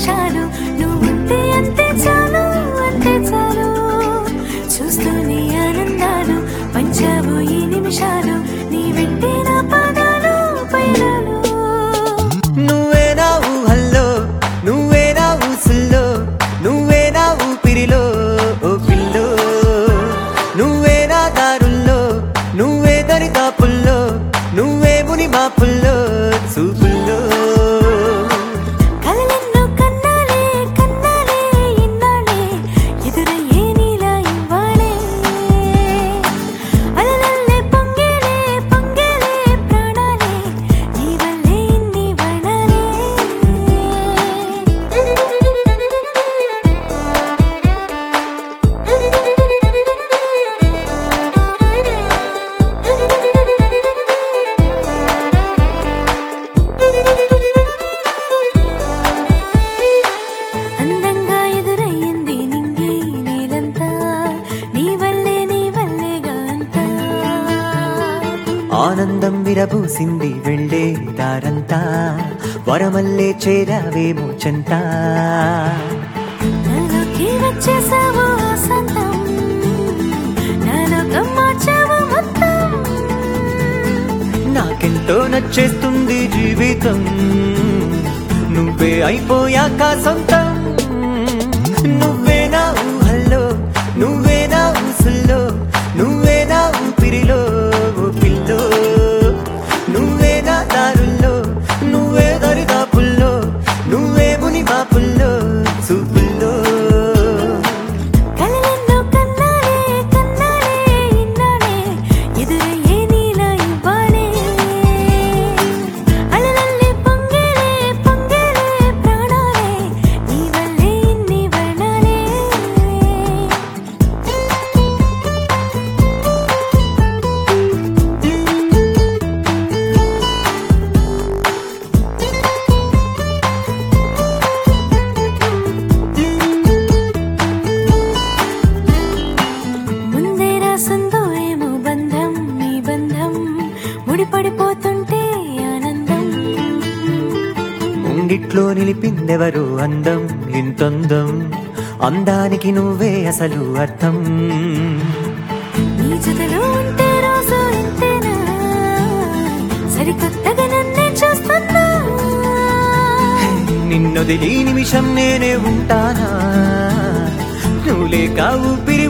నిమిషాలు నువ్వుంటే అంతే చాలు అంతే చాలు చూస్తూనే ఆనందాలు పంచావు ఈ నిమిషాలు నీ వెంటే నా పాదాలు పైరాలు నువ్వే నా ఊహల్లో నువ్వే నా ఊసుల్లో నువ్వే నా ఊపిరిలో ఓ పిల్లో నువ్వే నా దారుల్లో నువ్వే దరిదాపుల్లో నువ్వే ముని మాపుల్లో చూపుల్లో కలలెన్నో కన్నాలే కన్నాలే ఇన్నాళ్ళే ఎదురయ్యే నీలా ఇవ్వాలే అలలల్లే పొంగేలే పొంగేలే ప్రాణాలే నీ వల్లే ఇన్ని అందంగా ఎదురయ్యింది నింగి నీలంతా నీ వల్లే నీ వల్లేగా అంతా ఆనందం విరబూసింది వెళ్ళే దారంతా వరమల్లే చేరావేమో చెంతా నాలోకి వచ్చేసావు సొంతం నాలో మార్చావు మొత్తం నాకెంతో నచ్చేస్తుంది జీవితం నువ్వే అయిపోయాక సొంతం నువ్వే నా ఊహల్లో నువ్వే నా ఊసుల్లో నువ్వే నా ఊపిరిలో ఓ పిల్లో నువ్వే నా దారుల్లో నువ్వే దరిదాపుల్లో నువ్వే ముని మాపుల్లో చూపుల్లో కలలెన్నో కన్నాలే కన్నాలే ఇన్నాళ్ళే ఎదురయ్యే నీలా ఇవ్వాలే అలలల్లే పొంగేలే పొంగేలే ప్రాణాలే నీ వల్లే ఇన్ని వర్ణాలే ముందే రాసుందో ఏమో బంధం ఈ బంధం ముడిపడిపోతుంటే ఆనందం ముంగిట్లో నిలిపిందెవరు అందం ఇంతందం అందానికి నువ్వే అసలు అర్థం నీ జతలో ఉంటే రోజు ఇంతేనా సరికొత్తగా నన్నే చూస్తున్నా నిన్నొదిలి నిమిషం నేనే ఉంటానా నువ్వు లేక ఊపిరి